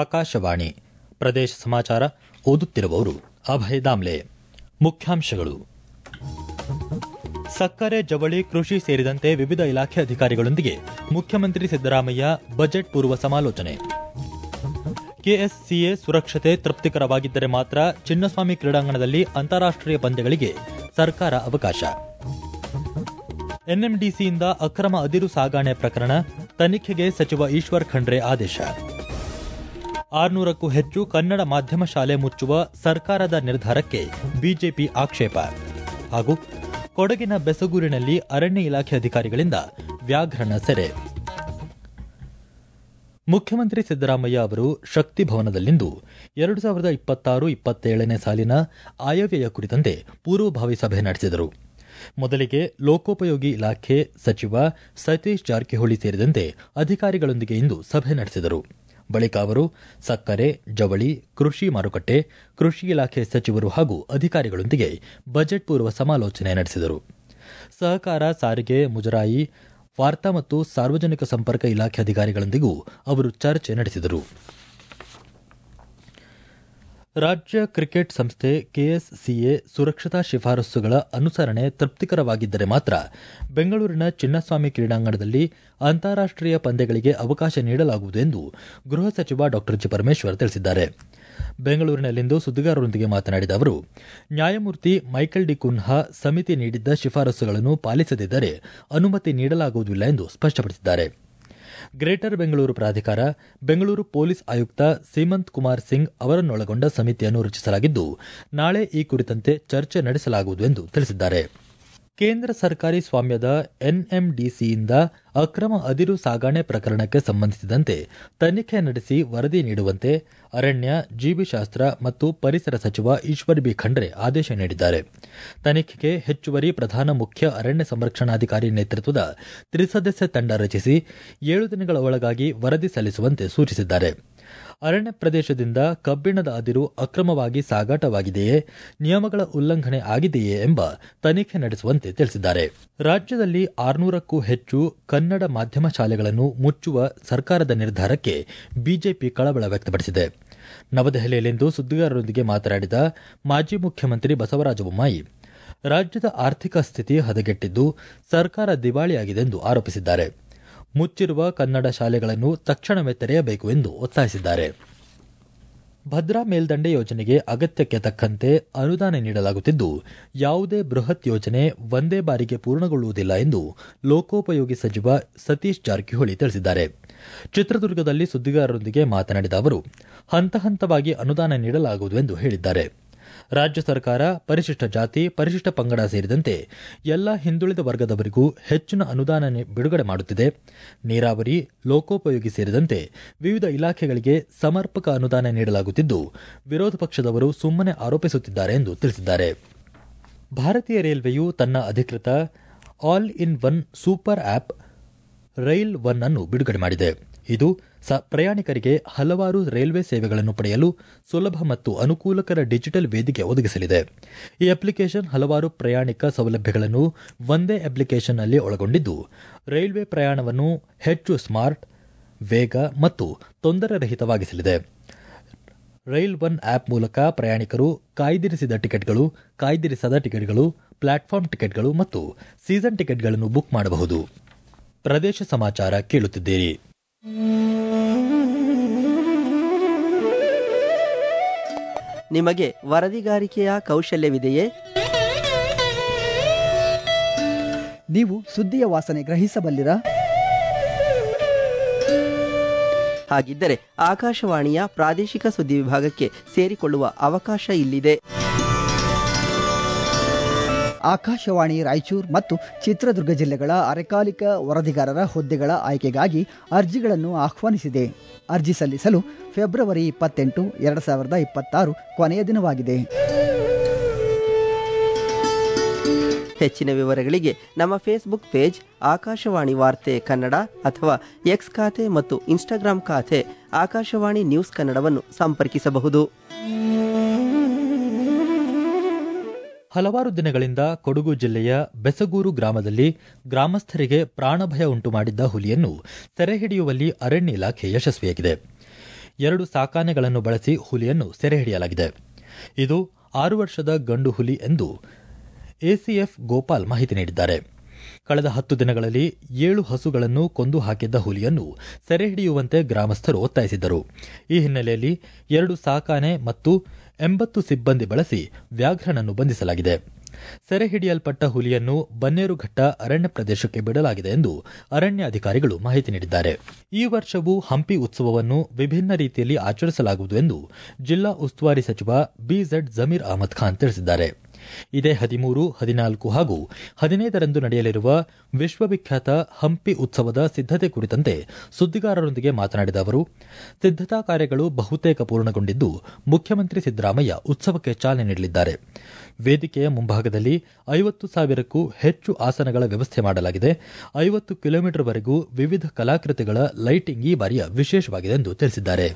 ಆಕಾಶವಾಣಿ ಪ್ರದೇಶ ಸಮಾಚಾರ ಓದುತ್ತಿರುವವರು ಅಭಯ ದಾಮ್ಲೆ ಮುಖ್ಯಾಂಶಗಳು ಸಕ್ಕರೆ ಜವಳಿ ಕೃಷಿ ಸೇರಿದಂತೆ ವಿವಿಧ ಇಲಾಖೆ ಅಧಿಕಾರಿಗಳೊಂದಿಗೆ ಮುಖ್ಯಮಂತ್ರಿ ಸಿದ್ದರಾಮಯ್ಯ ಬಜೆಟ್ ಪೂರ್ವ ಸಮಾಲೋಚನೆ ಕೆಎಸ್ಸಿಎ ಸುರಕ್ಷತೆ ತೃಪ್ತಿಕರವಾಗಿದ್ದರೆ ಮಾತ್ರ ಚಿನ್ನಸ್ವಾಮಿ ಕ್ರೀಡಾಂಗಣದಲ್ಲಿ ಅಂತಾರಾಷ್ಟೀಯ ಪಂದ್ಯಗಳಿಗೆ ಸರ್ಕಾರ ಅವಕಾಶ ಎನ್ಎಂಡಿಸಿಯಿಂದ ಅಕ್ರಮ ಅದಿರು ಸಾಗಾಣೆ ಪ್ರಕರಣ ತನಿಖೆಗೆ ಸಚಿವ ಈಶ್ವರ್ ಖಂಡ್ರೆ ಆದೇಶ ಆರ್ನೂರಕ್ಕೂ ಹೆಚ್ಚು ಕನ್ನಡ ಮಾಧ್ಯಮ ಶಾಲೆ ಮುಚ್ಚುವ ಸರ್ಕಾರದ ನಿರ್ಧಾರಕ್ಕೆ ಬಿಜೆಪಿ ಆಕ್ಷೇಪ ಹಾಗೂ ಕೊಡಗಿನ ಬೆಸಗೂರಿನಲ್ಲಿ ಅರಣ್ಯ ಇಲಾಖೆ ಅಧಿಕಾರಿಗಳಿಂದ ವ್ಯಾಘ್ರಣ ಸೆರೆ ಮುಖ್ಯಮಂತ್ರಿ ಸಿದ್ದರಾಮಯ್ಯ ಅವರು ಶಕ್ತಿ ಭವನದಲ್ಲಿಂದು ಎರಡು ಸಾವಿರದ ಇಪ್ಪತ್ತಾರು ಇಪ್ಪತ್ತೇಳನೇ ಸಾಲಿನ ಆಯವ್ಯಯ ಕುರಿತಂತೆ ಪೂರ್ವಭಾವಿ ಸಭೆ ನಡೆಸಿದರು ಮೊದಲಿಗೆ ಲೋಕೋಪಯೋಗಿ ಇಲಾಖೆ ಸಚಿವ ಸತೀಶ್ ಜಾರಕಿಹೊಳಿ ಸೇರಿದಂತೆ ಅಧಿಕಾರಿಗಳೊಂದಿಗೆ ಇಂದು ಸಭೆ ನಡೆಸಿದರು ಬಳಿಕ ಅವರು ಸಕ್ಕರೆ ಜವಳಿ ಕೃಷಿ ಮಾರುಕಟ್ಟೆ ಕೃಷಿ ಇಲಾಖೆ ಸಚಿವರು ಹಾಗೂ ಅಧಿಕಾರಿಗಳೊಂದಿಗೆ ಬಜೆಟ್ ಪೂರ್ವ ಸಮಾಲೋಚನೆ ನಡೆಸಿದರು ಸಹಕಾರ ಸಾರಿಗೆ ಮುಜರಾಯಿ ವಾರ್ತಾ ಮತ್ತು ಸಾರ್ವಜನಿಕ ಸಂಪರ್ಕ ಇಲಾಖೆ ಅಧಿಕಾರಿಗಳೊಂದಿಗೂ ಅವರು ಚರ್ಚೆ ನಡೆಸಿದರು ರಾಜ್ಯ ಕ್ರಿಕೆಟ್ ಸಂಸ್ಥೆ ಕೆಎಸ್ಸಿಎ ಸುರಕ್ಷತಾ ಶಿಫಾರಸುಗಳ ಅನುಸರಣೆ ತೃಪ್ತಿಕರವಾಗಿದ್ದರೆ ಮಾತ್ರ ಬೆಂಗಳೂರಿನ ಚಿನ್ನಸ್ವಾಮಿ ಕ್ರೀಡಾಂಗಣದಲ್ಲಿ ಅಂತಾರಾಷ್ಟೀಯ ಪಂದ್ಯಗಳಿಗೆ ಅವಕಾಶ ನೀಡಲಾಗುವುದು ಎಂದು ಗೃಹ ಸಚಿವ ಡಾ ಜಿ ಪರಮೇಶ್ವರ್ ತಿಳಿಸಿದ್ದಾರೆ ಬೆಂಗಳೂರಿನಲ್ಲಿಂದು ಸುದ್ದಿಗಾರರೊಂದಿಗೆ ಮಾತನಾಡಿದ ಅವರು ನ್ಯಾಯಮೂರ್ತಿ ಮೈಕೆಲ್ ಡಿ ಕುನ್ಹಾ ಸಮಿತಿ ನೀಡಿದ್ದ ಶಿಫಾರಸುಗಳನ್ನು ಪಾಲಿಸದಿದ್ದರೆ ಅನುಮತಿ ನೀಡಲಾಗುವುದಿಲ್ಲ ಎಂದು ಸ್ಪಷ್ಟಪಡಿಸಿದ್ದಾರೆ ಗ್ರೇಟರ್ ಬೆಂಗಳೂರು ಪ್ರಾಧಿಕಾರ ಬೆಂಗಳೂರು ಪೊಲೀಸ್ ಆಯುಕ್ತ ಸೀಮಂತ್ ಕುಮಾರ್ ಸಿಂಗ್ ಅವರನ್ನೊಳಗೊಂಡ ಸಮಿತಿಯನ್ನು ರಚಿಸಲಾಗಿದ್ದು ನಾಳೆ ಈ ಕುರಿತಂತೆ ಚರ್ಚೆ ನಡೆಸಲಾಗುವುದು ಎಂದು ತಿಳಿಸಿದ್ದಾರೆ ಕೇಂದ್ರ ಸರ್ಕಾರಿ ಸ್ವಾಮ್ಯದ ಎನ್ಎಂಡಿಸಿಯಿಂದ ಅಕ್ರಮ ಅದಿರು ಸಾಗಾಣೆ ಪ್ರಕರಣಕ್ಕೆ ಸಂಬಂಧಿಸಿದಂತೆ ತನಿಖೆ ನಡೆಸಿ ವರದಿ ನೀಡುವಂತೆ ಅರಣ್ಯ ಜೀವಿಶಾಸ್ತ್ರ ಮತ್ತು ಪರಿಸರ ಸಚಿವ ಈಶ್ವರ್ ಬಿ ಖಂಡ್ರೆ ಆದೇಶ ನೀಡಿದ್ದಾರೆ ತನಿಖೆಗೆ ಹೆಚ್ಚುವರಿ ಪ್ರಧಾನ ಮುಖ್ಯ ಅರಣ್ಯ ಸಂರಕ್ಷಣಾಧಿಕಾರಿ ನೇತೃತ್ವದ ತ್ರಿಸದಸ್ಯ ತಂಡ ರಚಿಸಿ ಏಳು ದಿನಗಳ ಒಳಗಾಗಿ ವರದಿ ಸಲ್ಲಿಸುವಂತೆ ಸೂಚಿಸಿದ್ದಾರೆ ಅರಣ್ಯ ಪ್ರದೇಶದಿಂದ ಕಬ್ಬಿಣದ ಅದಿರು ಅಕ್ರಮವಾಗಿ ಸಾಗಾಟವಾಗಿದೆಯೇ ನಿಯಮಗಳ ಉಲ್ಲಂಘನೆ ಆಗಿದೆಯೇ ಎಂಬ ತನಿಖೆ ನಡೆಸುವಂತೆ ತಿಳಿಸಿದ್ದಾರೆ ರಾಜ್ಯದಲ್ಲಿ ಆರ್ನೂರಕ್ಕೂ ಹೆಚ್ಚು ಕನ್ನಡ ಮಾಧ್ಯಮ ಶಾಲೆಗಳನ್ನು ಮುಚ್ಚುವ ಸರ್ಕಾರದ ನಿರ್ಧಾರಕ್ಕೆ ಬಿಜೆಪಿ ಕಳವಳ ವ್ಯಕ್ತಪಡಿಸಿದೆ ನವದೆಹಲಿಯಲ್ಲಿಂದು ಸುದ್ದಿಗಾರರೊಂದಿಗೆ ಮಾತನಾಡಿದ ಮಾಜಿ ಮುಖ್ಯಮಂತ್ರಿ ಬಸವರಾಜ ಬೊಮ್ಮಾಯಿ ರಾಜ್ಯದ ಆರ್ಥಿಕ ಸ್ಥಿತಿ ಹದಗೆಟ್ಟಿದ್ದು ಸರ್ಕಾರ ದಿವಾಳಿಯಾಗಿದೆ ಎಂದು ಆರೋಪಿಸಿದ್ದಾರೆ ಮುಚ್ಚಿರುವ ಕನ್ನಡ ಶಾಲೆಗಳನ್ನು ತಕ್ಷಣವೇ ತೆರೆಯಬೇಕು ಎಂದು ಒತ್ತಾಯಿಸಿದ್ದಾರೆ ಭದ್ರಾ ಮೇಲ್ದಂಡೆ ಯೋಜನೆಗೆ ಅಗತ್ಯಕ್ಕೆ ತಕ್ಕಂತೆ ಅನುದಾನ ನೀಡಲಾಗುತ್ತಿದ್ದು ಯಾವುದೇ ಬೃಹತ್ ಯೋಜನೆ ಒಂದೇ ಬಾರಿಗೆ ಪೂರ್ಣಗೊಳ್ಳುವುದಿಲ್ಲ ಎಂದು ಲೋಕೋಪಯೋಗಿ ಸಚಿವ ಸತೀಶ್ ಜಾರಕಿಹೊಳಿ ತಿಳಿಸಿದ್ದಾರೆ ಚಿತ್ರದುರ್ಗದಲ್ಲಿ ಸುದ್ದಿಗಾರರೊಂದಿಗೆ ಮಾತನಾಡಿದ ಅವರು ಹಂತ ಹಂತವಾಗಿ ಅನುದಾನ ನೀಡಲಾಗುವುದು ಎಂದು ಹೇಳಿದ್ದಾರೆ ರಾಜ್ಯ ಸರ್ಕಾರ ಪರಿಶಿಷ್ಟ ಜಾತಿ ಪರಿಶಿಷ್ಟ ಪಂಗಡ ಸೇರಿದಂತೆ ಎಲ್ಲ ಹಿಂದುಳಿದ ವರ್ಗದವರಿಗೂ ಹೆಚ್ಚಿನ ಅನುದಾನ ಬಿಡುಗಡೆ ಮಾಡುತ್ತಿದೆ ನೀರಾವರಿ ಲೋಕೋಪಯೋಗಿ ಸೇರಿದಂತೆ ವಿವಿಧ ಇಲಾಖೆಗಳಿಗೆ ಸಮರ್ಪಕ ಅನುದಾನ ನೀಡಲಾಗುತ್ತಿದ್ದು ವಿರೋಧ ಪಕ್ಷದವರು ಸುಮ್ಮನೆ ಆರೋಪಿಸುತ್ತಿದ್ದಾರೆ ಎಂದು ತಿಳಿಸಿದ್ದಾರೆ ಭಾರತೀಯ ರೈಲ್ವೆಯು ತನ್ನ ಅಧಿಕೃತ all in one super app Rail One ಅನ್ನು ಬಿಡುಗಡೆ ಮಾಡಿದೆ ಇದು ಪ್ರಯಾಣಿಕರಿಗೆ ಹಲವಾರು ರೈಲ್ವೆ ಸೇವೆಗಳನ್ನು ಪಡೆಯಲು ಸುಲಭ ಮತ್ತು ಅನುಕೂಲಕರ ಡಿಜಿಟಲ್ ವೇದಿಕೆ ಒದಗಿಸಲಿದೆ ಈ ಅಪ್ಲಿಕೇಶನ್ ಹಲವಾರು ಪ್ರಯಾಣಿಕ ಸೌಲಭ್ಯಗಳನ್ನು ಒಂದೇ ಅಪ್ಲಿಕೇಶನ್ನಲ್ಲಿ ಒಳಗೊಂಡಿದ್ದು ರೈಲ್ವೆ ಪ್ರಯಾಣವನ್ನು ಹೆಚ್ಚು ಸ್ಮಾರ್ಟ್ ವೇಗ ಮತ್ತು ತೊಂದರೆರಹಿತವಾಗಿಸಲಿದೆ ರೈಲ್ ಒನ್ ಆಪ್ ಮೂಲಕ ಪ್ರಯಾಣಿಕರು ಕಾಯ್ದಿರಿಸಿದ ಟಿಕೆಟ್ಗಳು ಕಾಯ್ದಿರಿಸದ ಟಿಕೆಟ್ಗಳು ಪ್ಲಾಟ್ಫಾರ್ಮ್ ಟಿಕೆಟ್ಗಳು ಮತ್ತು ಸೀಸನ್ ಟಿಕೆಟ್ಗಳನ್ನು ಬುಕ್ ಮಾಡಬಹುದು ಪ್ರದೇಶ ಸಮಾಚಾರ ಕೇಳುತ್ತಿದ್ದೀರಿ ನಿಮಗೆ ವರದಿಗಾರಿಕೆಯ ಕೌಶಲ್ಯವಿದೆಯೇ ನೀವು ಸುದ್ದಿಯ ವಾಸನೆ ಗ್ರಹಿಸಬಲ್ಲಿರಾ ಹಾಗಿದ್ದರೆ ಆಕಾಶವಾಣಿಯ ಪ್ರಾದೇಶಿಕ ಸುದ್ದಿ ವಿಭಾಗಕ್ಕೆ ಸೇರಿಕೊಳ್ಳುವ ಅವಕಾಶ ಇಲ್ಲಿದೆ ಆಕಾಶವಾಣಿ ರಾಯಚೂರು ಮತ್ತು ಚಿತ್ರದುರ್ಗ ಜಿಲ್ಲೆಗಳ ಅರೆಕಾಲಿಕ ವರದಿಗಾರರ ಹುದ್ದೆಗಳ ಆಯ್ಕೆಗಾಗಿ ಅರ್ಜಿಗಳನ್ನು ಆಹ್ವಾನಿಸಿದೆ ಅರ್ಜಿ ಸಲ್ಲಿಸಲು ಫೆಬ್ರವರಿ ಇಪ್ಪತ್ತೆಂಟು ಎರಡು ಸಾವಿರದ ಇಪ್ಪತ್ತಾರು ಕೊನೆಯ ದಿನವಾಗಿದೆ ಹೆಚ್ಚಿನ ವಿವರಗಳಿಗೆ ನಮ್ಮ ಫೇಸ್ಬುಕ್ ಪೇಜ್ ಆಕಾಶವಾಣಿ ವಾರ್ತೆ ಕನ್ನಡ ಅಥವಾ ಎಕ್ಸ್ ಖಾತೆ ಮತ್ತು ಇನ್ಸ್ಟಾಗ್ರಾಂ ಖಾತೆ ಆಕಾಶವಾಣಿ ನ್ಯೂಸ್ ಕನ್ನಡವನ್ನು ಸಂಪರ್ಕಿಸಬಹುದು ಹಲವಾರು ದಿನಗಳಿಂದ ಕೊಡಗು ಜಿಲ್ಲೆಯ ಬೆಸಗೂರು ಗ್ರಾಮದಲ್ಲಿ ಗ್ರಾಮಸ್ಥರಿಗೆ ಪ್ರಾಣಭಯ ಉಂಟು ಮಾಡಿದ್ದ ಹುಲಿಯನ್ನು ಸೆರೆ ಹಿಡಿಯುವಲ್ಲಿ ಅರಣ್ಯ ಇಲಾಖೆ ಯಶಸ್ವಿಯಾಗಿದೆ ಎರಡು ಸಾಕಾನೆಗಳನ್ನು ಬಳಸಿ ಹುಲಿಯನ್ನು ಸೆರೆ ಹಿಡಿಯಲಾಗಿದೆ ಇದು ಆರು ವರ್ಷದ ಗಂಡು ಹುಲಿ ಎಂದು ಎಸಿಎಫ್ ಗೋಪಾಲ್ ಮಾಹಿತಿ ನೀಡಿದ್ದಾರೆ ಕಳೆದ ಹತ್ತು ದಿನಗಳಲ್ಲಿ ಏಳು ಹಸುಗಳನ್ನು ಕೊಂದು ಹಾಕಿದ್ದ ಹುಲಿಯನ್ನು ಸೆರೆ ಹಿಡಿಯುವಂತೆ ಗ್ರಾಮಸ್ಥರು ಒತ್ತಾಯಿಸಿದ್ದರು ಈ ಹಿನ್ನೆಲೆಯಲ್ಲಿ ಎರಡು ಸಾಕಾನೆ ಮತ್ತು ಎಂಬತ್ತು ಸಿಬ್ಬಂದಿ ಬಳಸಿ ವ್ಯಾಘ್ರನನ್ನು ಬಂಧಿಸಲಾಗಿದೆ ಸೆರೆ ಹಿಡಿಯಲ್ಪಟ್ಟ ಹುಲಿಯನ್ನು ಬನ್ನೇರುಘಟ್ಟ ಅರಣ್ಯ ಪ್ರದೇಶಕ್ಕೆ ಬಿಡಲಾಗಿದೆ ಎಂದು ಅರಣ್ಯ ಅಧಿಕಾರಿಗಳು ಮಾಹಿತಿ ನೀಡಿದ್ದಾರೆ ಈ ವರ್ಷವೂ ಹಂಪಿ ಉತ್ಸವವನ್ನು ವಿಭಿನ್ನ ರೀತಿಯಲ್ಲಿ ಆಚರಿಸಲಾಗುವುದು ಎಂದು ಜಿಲ್ಲಾ ಉಸ್ತುವಾರಿ ಸಚಿವ ಬಿಝೆಡ್ ಜಮೀರ್ ಅಹಮದ್ ಖಾನ್ ತಿಳಿಸಿದ್ದಾರೆ ಇದೇ ಹದಿಮೂರು ಹದಿನಾಲ್ಕು ಹಾಗೂ ಹದಿನೈದರಂದು ನಡೆಯಲಿರುವ ವಿಶ್ವವಿಖ್ಯಾತ ಹಂಪಿ ಉತ್ಸವದ ಸಿದ್ದತೆ ಕುರಿತಂತೆ ಸುದ್ದಿಗಾರರೊಂದಿಗೆ ಮಾತನಾಡಿದ ಅವರು ಸಿದ್ದತಾ ಕಾರ್ಯಗಳು ಬಹುತೇಕ ಪೂರ್ಣಗೊಂಡಿದ್ದು ಮುಖ್ಯಮಂತ್ರಿ ಸಿದ್ದರಾಮಯ್ಯ ಉತ್ಸವಕ್ಕೆ ಚಾಲನೆ ನೀಡಲಿದ್ದಾರೆ ವೇದಿಕೆಯ ಮುಂಭಾಗದಲ್ಲಿ ಐವತ್ತು ಸಾವಿರಕ್ಕೂ ಹೆಚ್ಚು ಆಸನಗಳ ವ್ಯವಸ್ಥೆ ಮಾಡಲಾಗಿದೆ ಐವತ್ತು ಕಿಲೋಮೀಟರ್ವರೆಗೂ ವಿವಿಧ ಕಲಾಕೃತಿಗಳ ಲೈಟಿಂಗ್ ಈ ಬಾರಿಯ ವಿಶೇಷವಾಗಿದೆ ಎಂದು ತಿಳಿಸಿದ್ದಾರೆ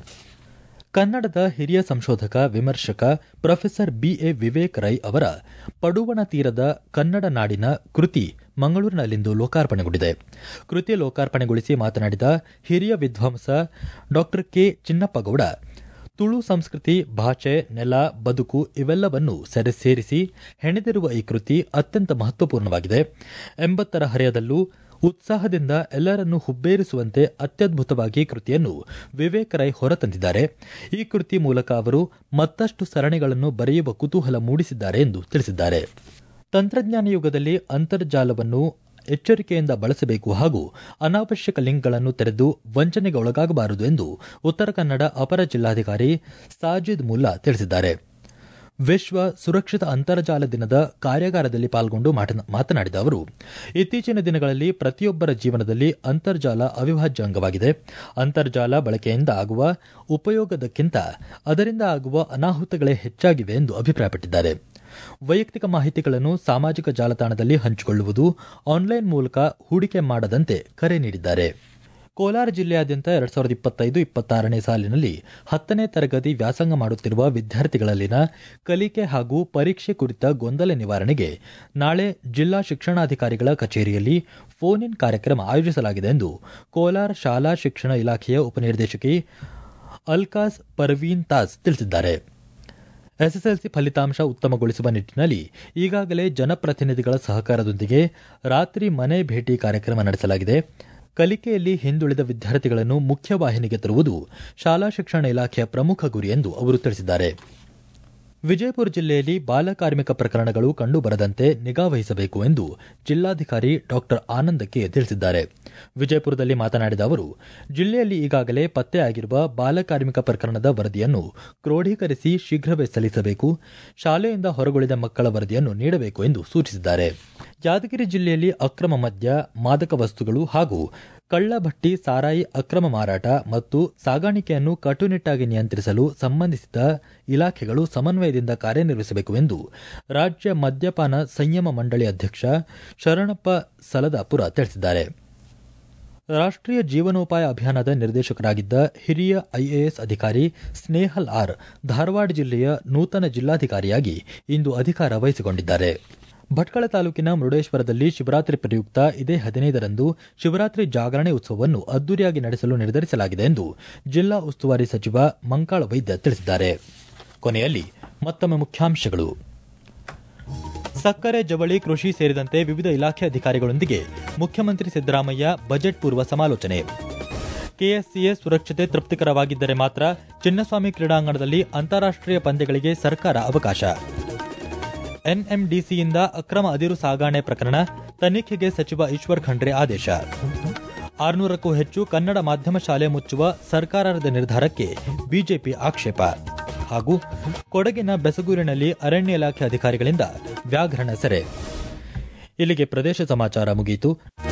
ಕನ್ನಡದ ಹಿರಿಯ ಸಂಶೋಧಕ ವಿಮರ್ಶಕ ಪ್ರೊಫೆಸರ್ ಬಿಎ ವಿವೇಕ್ ರೈ ಅವರ ಪಡುವಣ ತೀರದ ಕನ್ನಡ ನಾಡಿನ ಕೃತಿ ಮಂಗಳೂರಿನಲ್ಲಿಂದು ಲೋಕಾರ್ಪಣೆಗೊಂಡಿದೆ ಕೃತಿ ಲೋಕಾರ್ಪಣೆಗೊಳಿಸಿ ಮಾತನಾಡಿದ ಹಿರಿಯ ವಿದ್ವಾಂಸ ಡಾ ಕೆ ಚಿನ್ನಪ್ಪಗೌಡ ತುಳು ಸಂಸ್ಕೃತಿ ಭಾಷೆ ನೆಲ ಬದುಕು ಇವೆಲ್ಲವನ್ನು ಸೆರೆ ಸೇರಿಸಿ ಹೆಣೆದಿರುವ ಈ ಕೃತಿ ಅತ್ಯಂತ ಮಹತ್ವಪೂರ್ಣವಾಗಿದೆ ಎಂಬತ್ತರ ಹರೆಯದಲ್ಲೂ ಉತ್ಸಾಹದಿಂದ ಎಲ್ಲರನ್ನೂ ಹುಬ್ಬೇರಿಸುವಂತೆ ಅತ್ಯದ್ಭುತವಾಗಿ ಕೃತಿಯನ್ನು ವಿವೇಕ್ ರೈ ಹೊರತಂದಿದ್ದಾರೆ ಈ ಕೃತಿ ಮೂಲಕ ಅವರು ಮತ್ತಷ್ಟು ಸರಣಿಗಳನ್ನು ಬರೆಯುವ ಕುತೂಹಲ ಮೂಡಿಸಿದ್ದಾರೆ ಎಂದು ತಿಳಿಸಿದ್ದಾರೆ ತಂತ್ರಜ್ಞಾನ ಯುಗದಲ್ಲಿ ಅಂತರ್ಜಾಲವನ್ನು ಎಚ್ಚರಿಕೆಯಿಂದ ಬಳಸಬೇಕು ಹಾಗೂ ಅನಾವಶ್ಯಕ ಲಿಂಕ್ಗಳನ್ನು ತೆರೆದು ವಂಚನೆಗೆ ಒಳಗಾಗಬಾರದು ಎಂದು ಉತ್ತರ ಕನ್ನಡ ಅಪರ ಜಿಲ್ಲಾಧಿಕಾರಿ ಸಾಜಿದ್ ಮುಲ್ಲಾ ತಿಳಿಸಿದ್ದಾರೆ ವಿಶ್ವ ಸುರಕ್ಷಿತ ಅಂತರ್ಜಾಲ ದಿನದ ಕಾರ್ಯಾಗಾರದಲ್ಲಿ ಪಾಲ್ಗೊಂಡು ಮಾತನಾಡಿದ ಅವರು ಇತ್ತೀಚಿನ ದಿನಗಳಲ್ಲಿ ಪ್ರತಿಯೊಬ್ಬರ ಜೀವನದಲ್ಲಿ ಅಂತರ್ಜಾಲ ಅವಿಭಾಜ್ಯ ಅಂಗವಾಗಿದೆ ಅಂತರ್ಜಾಲ ಬಳಕೆಯಿಂದ ಆಗುವ ಉಪಯೋಗದಕ್ಕಿಂತ ಅದರಿಂದ ಆಗುವ ಅನಾಹುತಗಳೇ ಹೆಚ್ಚಾಗಿವೆ ಎಂದು ಅಭಿಪ್ರಾಯಪಟ್ಟಿದ್ದಾರೆ ವೈಯಕ್ತಿಕ ಮಾಹಿತಿಗಳನ್ನು ಸಾಮಾಜಿಕ ಜಾಲತಾಣದಲ್ಲಿ ಹಂಚಿಕೊಳ್ಳುವುದು ಆನ್ಲೈನ್ ಮೂಲಕ ಹೂಡಿಕೆ ಮಾಡದಂತೆ ಕರೆ ನೀಡಿದ್ದಾರೆ ಕೋಲಾರ ಜಿಲ್ಲೆಯಾದ್ಯಂತ ಎರಡ್ ಸಾವಿರದ ಇಪ್ಪತ್ತೈದು ಇಪ್ಪತ್ತಾರನೇ ಸಾಲಿನಲ್ಲಿ ಹತ್ತನೇ ತರಗತಿ ವ್ಯಾಸಂಗ ಮಾಡುತ್ತಿರುವ ವಿದ್ಯಾರ್ಥಿಗಳಲ್ಲಿನ ಕಲಿಕೆ ಹಾಗೂ ಪರೀಕ್ಷೆ ಕುರಿತ ಗೊಂದಲ ನಿವಾರಣೆಗೆ ನಾಳೆ ಜಿಲ್ಲಾ ಶಿಕ್ಷಣಾಧಿಕಾರಿಗಳ ಕಚೇರಿಯಲ್ಲಿ ಫೋನ್ ಇನ್ ಕಾರ್ಯಕ್ರಮ ಆಯೋಜಿಸಲಾಗಿದೆ ಎಂದು ಕೋಲಾರ ಶಾಲಾ ಶಿಕ್ಷಣ ಇಲಾಖೆಯ ಉಪನಿರ್ದೇಶಕಿ ಅಲ್ಕಾಸ್ ಪರ್ವೀನ್ ತಾಸ್ ತಿಳಿಸಿದ್ದಾರೆ ಎಸ್ಎಸ್ಎಲ್ಸಿ ಫಲಿತಾಂಶ ಉತ್ತಮಗೊಳಿಸುವ ನಿಟ್ಟಿನಲ್ಲಿ ಈಗಾಗಲೇ ಜನಪ್ರತಿನಿಧಿಗಳ ಸಹಕಾರದೊಂದಿಗೆ ರಾತ್ರಿ ಮನೆ ಭೇಟಿ ಕಾರ್ಯಕ್ರಮ ನಡೆಸಲಾಗಿದೆ ಕಲಿಕೆಯಲ್ಲಿ ಹಿಂದುಳಿದ ವಿದ್ಯಾರ್ಥಿಗಳನ್ನು ಮುಖ್ಯವಾಹಿನಿಗೆ ತರುವುದು ಶಾಲಾ ಶಿಕ್ಷಣ ಇಲಾಖೆಯ ಪ್ರಮುಖ ಗುರಿ ಎಂದು ಅವರು ತಿಳಿಸಿದ್ದಾರೆ ವಿಜಯಪುರ ಜಿಲ್ಲೆಯಲ್ಲಿ ಬಾಲಕಾರ್ಮಿಕ ಪ್ರಕರಣಗಳು ಕಂಡುಬರದಂತೆ ನಿಗಾ ವಹಿಸಬೇಕು ಎಂದು ಜಿಲ್ಲಾಧಿಕಾರಿ ಡಾ ಆನಂದಕ್ಕೆ ತಿಳಿಸಿದ್ದಾರೆ ವಿಜಯಪುರದಲ್ಲಿ ಮಾತನಾಡಿದ ಅವರು ಜಿಲ್ಲೆಯಲ್ಲಿ ಈಗಾಗಲೇ ಪತ್ತೆಯಾಗಿರುವ ಬಾಲಕಾರ್ಮಿಕ ಪ್ರಕರಣದ ವರದಿಯನ್ನು ಕ್ರೋಢೀಕರಿಸಿ ಶೀಘ್ರವೇ ಸಲ್ಲಿಸಬೇಕು ಶಾಲೆಯಿಂದ ಹೊರಗುಳಿದ ಮಕ್ಕಳ ವರದಿಯನ್ನು ನೀಡಬೇಕು ಎಂದು ಸೂಚಿಸಿದ್ದಾರೆ ಯಾದಗಿರಿ ಜಿಲ್ಲೆಯಲ್ಲಿ ಅಕ್ರಮ ಮದ್ಯ ಮಾದಕ ವಸ್ತುಗಳು ಹಾಗೂ ಕಳ್ಳಭಟ್ಟಿ ಸಾರಾಯಿ ಅಕ್ರಮ ಮಾರಾಟ ಮತ್ತು ಸಾಗಾಣಿಕೆಯನ್ನು ಕಟ್ಟುನಿಟ್ಟಾಗಿ ನಿಯಂತ್ರಿಸಲು ಸಂಬಂಧಿಸಿದ ಇಲಾಖೆಗಳು ಸಮನ್ವಯದಿಂದ ಕಾರ್ಯನಿರ್ವಹಿಸಬೇಕು ಎಂದು ರಾಜ್ಯ ಮದ್ಯಪಾನ ಸಂಯಮ ಮಂಡಳಿ ಅಧ್ಯಕ್ಷ ಶರಣಪ್ಪ ಸಲದಾಪುರ ತಿಳಿಸಿದ್ದಾರೆ ರಾಷ್ಟ್ರೀಯ ಜೀವನೋಪಾಯ ಅಭಿಯಾನದ ನಿರ್ದೇಶಕರಾಗಿದ್ದ ಹಿರಿಯ ಐಎಎಸ್ ಅಧಿಕಾರಿ ಸ್ನೇಹಲ್ ಆರ್ ಧಾರವಾಡ ಜಿಲ್ಲೆಯ ನೂತನ ಜಿಲ್ಲಾಧಿಕಾರಿಯಾಗಿ ಇಂದು ಅಧಿಕಾರ ವಹಿಸಿಕೊಂಡಿದ್ದಾರೆ ಭಟ್ಕಳ ತಾಲೂಕಿನ ಮುರುಡೇಶ್ವರದಲ್ಲಿ ಶಿವರಾತ್ರಿ ಪ್ರಯುಕ್ತ ಇದೇ ಹದಿನೈದರಂದು ಶಿವರಾತ್ರಿ ಜಾಗರಣೆ ಉತ್ಸವವನ್ನು ಅದ್ದೂರಿಯಾಗಿ ನಡೆಸಲು ನಿರ್ಧರಿಸಲಾಗಿದೆ ಎಂದು ಜಿಲ್ಲಾ ಉಸ್ತುವಾರಿ ಸಚಿವ ಮಂಕಾಳ ವೈದ್ಯ ತಿಳಿಸಿದ್ದಾರೆ ಕೊನೆಯಲ್ಲಿ ಮತ್ತೊಮ್ಮೆ ಮುಖ್ಯಾಂಶಗಳು ಸಕ್ಕರೆ ಜವಳಿ ಕೃಷಿ ಸೇರಿದಂತೆ ವಿವಿಧ ಇಲಾಖೆ ಅಧಿಕಾರಿಗಳೊಂದಿಗೆ ಮುಖ್ಯಮಂತ್ರಿ ಸಿದ್ದರಾಮಯ್ಯ ಬಜೆಟ್ ಪೂರ್ವ ಸಮಾಲೋಚನೆ ಕೆಎಸ್ಸಿಎ ಸುರಕ್ಷತೆ ತೃಪ್ತಿಕರವಾಗಿದ್ದರೆ ಮಾತ್ರ ಚಿನ್ನಸ್ವಾಮಿ ಕ್ರೀಡಾಂಗಣದಲ್ಲಿ ಅಂತಾರಾಷ್ಟೀಯ ಪಂದ್ಯಗಳಿಗೆ ಸರ್ಕಾರ ಅವಕಾಶ ಎನ್ಎಂಡಿಸಿಯಿಂದ ಅಕ್ರಮ ಅದಿರು ಸಾಗಾಣೆ ಪ್ರಕರಣ ತನಿಖೆಗೆ ಸಚಿವ ಈಶ್ವರ್ ಖಂಡ್ರೆ ಆದೇಶ ಆರುನೂರಕ್ಕೂ ಹೆಚ್ಚು ಕನ್ನಡ ಮಾಧ್ಯಮ ಶಾಲೆ ಮುಚ್ಚುವ ಸರ್ಕಾರದ ನಿರ್ಧಾರಕ್ಕೆ ಬಿಜೆಪಿ ಆಕ್ಷೇಪ ಹಾಗೂ ಕೊಡಗಿನ ಬೆಸಗೂರಿನಲ್ಲಿ ಅರಣ್ಯ ಇಲಾಖೆ ಅಧಿಕಾರಿಗಳಿಂದ ವ್ಯಾಘ್ರಣ ಸೆರೆ ಇಲ್ಲಿಗೆ ಪ್ರದೇಶ ಸಮಾಚಾರ ಮುಗಿಯಿತು